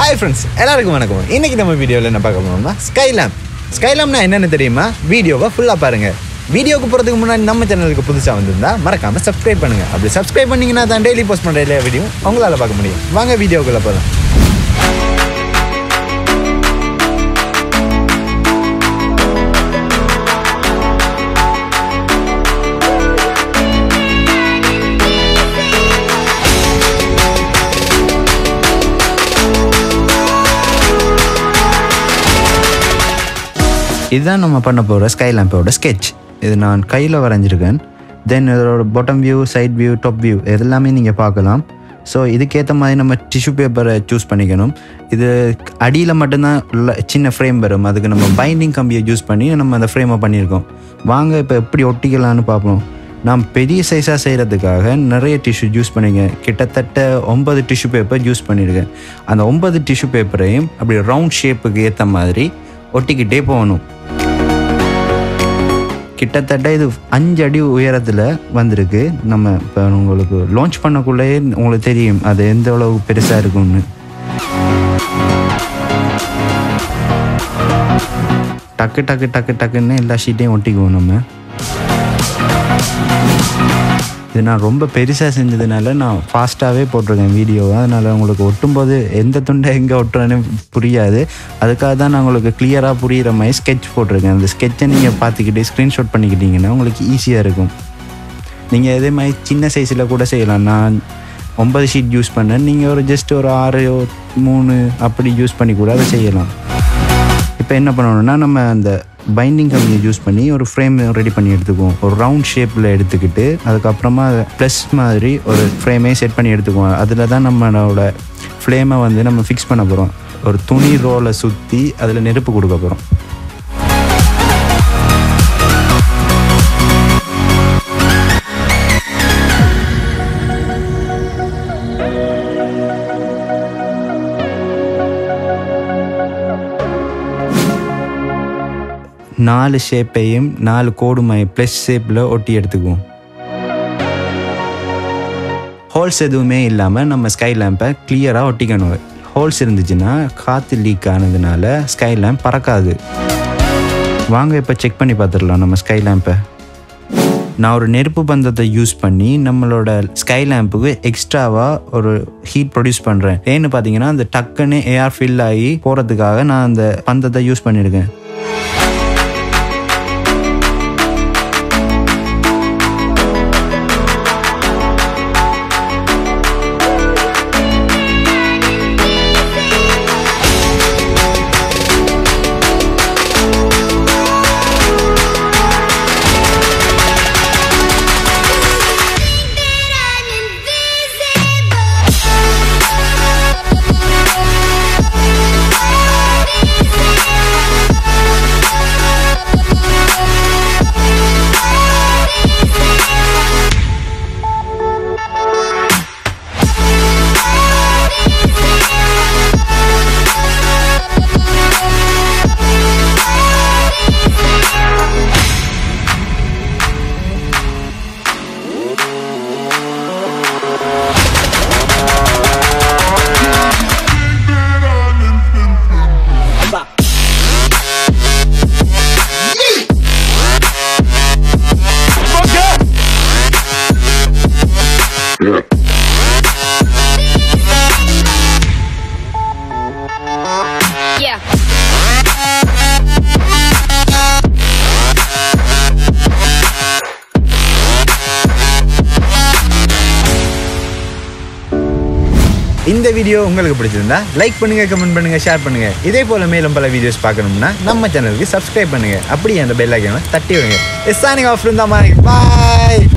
Hi friends எல்லாருக்கும் வணக்கம் இன்னைக்கு நம்ம வீடியோவில் என்ன பார்க்க போனோம்னா ஸ்கைலாம் ஸ்கைலாம்னா என்னென்னு தெரியுமா வீடியோவை ஃபுல்லாக பாருங்க வீடியோக்கு போகிறதுக்கு முன்னாடி நம்ம சேனலுக்கு புதுசாக வந்திருந்தா மறக்காம சப்ஸ்கிரைப் பண்ணுங்க அப்படி சப்ஸ்கிரைப் பண்ணீங்கன்னா தான் டெய்லி போஸ்ட் பண்ணுற எல்லா வீடியோ உங்களால் பார்க்க முடியும் வாங்க வீடியோக்குள்ளே போகலாம் இதுதான் நம்ம பண்ண போகிற ஸ்கை லேம்போட sketch இது நான் கையில் வரைஞ்சிருக்கேன் தென் இதோட bottom view side view top view எல்லாமே நீங்கள் பார்க்கலாம் ஸோ இதுக்கேற்ற மாதிரி நம்ம டிஷ்யூ பேப்பரை சூஸ் பண்ணிக்கணும் இது அடியில் மட்டும்தான் உள்ள சின்ன ஃப்ரேம் வரும் அதுக்கு நம்ம பைண்டிங் கம்பியை யூஸ் பண்ணி நம்ம அந்த ஃப்ரேமை பண்ணியிருக்கோம் வாங்க இப்போ எப்படி ஒட்டிக்கலாம்னு பார்ப்போம் நான் பெரிய சைஸாக செய்கிறதுக்காக நிறைய டிஷ்யூ யூஸ் பண்ணியிருக்கேன் கிட்டத்தட்ட ஒன்பது டிஷ்யூ பேப்பர் யூஸ் பண்ணியிருக்கேன் அந்த ஒன்பது டிஷ்யூ பேப்பரையும் அப்படி ரவுண்ட் ஷேப்புக்கு ஏற்ற மாதிரி ஒட்டிக்கிட்டே போகணும் கிட்டத்தட்ட இது அஞ்சு அடி உயரத்தில் வந்திருக்கு நம்ம இப்போ உங்களுக்கு லான்ச் பண்ணக்குள்ளேயே உங்களுக்கு தெரியும் அது எந்த அளவு பெருசாக இருக்கும்னு டக்கு டக்கு டக்கு டக்குன்னு எல்லா ஷீட்டையும் ஒட்டிக்குவோம் நம்ம இது நான் ரொம்ப பெருசாக செஞ்சதுனால நான் ஃபாஸ்ட்டாகவே போட்டிருக்கேன் வீடியோவை அதனால் உங்களுக்கு ஒட்டும்போது எந்த துண்டை எங்கே ஒட்டுறேன்னு புரியாது அதுக்காக தான் நான் உங்களுக்கு கிளியராக புரிகிற மாதிரி ஸ்கெட்ச் போட்டிருக்கேன் அந்த ஸ்கெட்சை நீங்கள் பார்த்துக்கிட்டு ஸ்க்ரீன்ஷாட் பண்ணிக்கிட்டீங்கன்னா உங்களுக்கு ஈஸியாக இருக்கும் நீங்கள் இதே மாதிரி சின்ன சைஸில் கூட செய்யலாம் நான் ஒன்பது ஷீட் யூஸ் பண்ணேன் நீங்கள் ஒரு ஜஸ்ட் ஒரு ஆறு மூணு அப்படி யூஸ் பண்ணி கூட அதை செய்யலாம் இப்போ என்ன பண்ணணும்னா நம்ம அந்த பைண்டிங் கம்பியை யூஸ் பண்ணி ஒரு ஃப்ரேம் ரெடி பண்ணி எடுத்துக்குவோம் ஒரு ரவுண்ட் ஷேப்பில் எடுத்துக்கிட்டு அதுக்கப்புறமா ப்ளஸ் மாதிரி ஒரு ஃப்ரேமே செட் பண்ணி எடுத்துக்குவோம் அதில் தான் நம்மளோட ஃப்ளேமை வந்து நம்ம ஃபிக்ஸ் பண்ண போகிறோம் ஒரு துணி ரோலை சுற்றி அதில் நெருப்பு கொடுக்க போகிறோம் நாலு ஷேப்பையும் நாலு கோடுமாய் ப்ளஸ் ஷேப்பில் ஒட்டி எடுத்துக்குவோம் ஹோல்ஸ் எதுவுமே இல்லாமல் நம்ம ஸ்கை லேம்பை கிளியராக ஒட்டிக்கணும் ஹோல்ஸ் இருந்துச்சுன்னா காற்று லீக் ஆனதுனால ஸ்கை லேம்ப் பறக்காது வாங்க இப்போ செக் பண்ணி பார்த்துடலாம் நம்ம ஸ்கை லேம்பை நான் ஒரு நெருப்பு பந்தத்தை யூஸ் பண்ணி நம்மளோட ஸ்கை லேம்புக்கு எக்ஸ்ட்ராவாக ஒரு ஹீட் ப்ரொடியூஸ் பண்ணுறேன் ஏன்னு பார்த்தீங்கன்னா அந்த டக்குன்னு ஏஆர் ஃபில் ஆகி போகிறதுக்காக நான் அந்த பந்தத்தை யூஸ் பண்ணியிருக்கேன் Yeah. இந்த வீடியோ உங்களுக்கு பிடிச்சிருந்தா லைக் பண்ணுங்க கமெண்ட் பண்ணுங்க ஷேர் பண்ணுங்க இதே போல மேலும் பல வீடியோஸ் பார்க்கணும்னா நம்ம சேனலுக்கு சப்ஸ்கிரைப் பண்ணுங்க அப்படியே அந்த பெல் ஐக்கானை தட்டி விடுங்க இஸ் சைனிங் ஆஃப் இருந்தா மாதிரி பாய்